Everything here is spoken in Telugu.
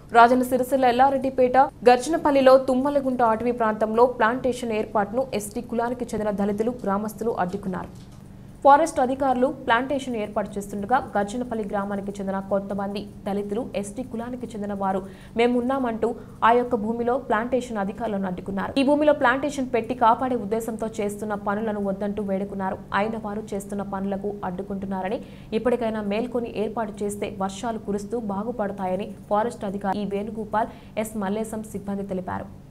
రాజన్న సిరిసిల్ల ఎల్లారెడ్డిపేట గర్జనపల్లిలో తుమ్మలగుంట అటవీ ప్రాంతంలో ప్లాంటేషన్ ఏర్పాటును ఎస్టీ కులానికి చెందిన దళితులు గ్రామస్తులు అడ్డుకున్నారు ఫారెస్ట్ అధికారులు ప్లాంటేషన్ ఏర్పాటు చేస్తుండగా గర్జనపల్లి గ్రామానికి చెందిన కొంతమంది దళితులు ఎస్టీ కులానికి చెందిన వారు మేమున్నామంటూ ఆ యొక్క భూమిలో ప్లాంటేషన్ అధికారులను అడ్డుకున్నారు ఈ భూమిలో ప్లాంటేషన్ పెట్టి కాపాడే ఉద్దేశంతో చేస్తున్న పనులను వద్దంటూ వేడుకున్నారు అయిన వారు చేస్తున్న పనులకు అడ్డుకుంటున్నారని ఇప్పటికైనా మేల్కొని ఏర్పాటు చేస్తే వర్షాలు కురుస్తూ బాగుపడతాయని ఫారెస్ట్ అధికారి ఈ వేణుగోపాల్ ఎస్ మల్లేశం సిబ్బంది తెలిపారు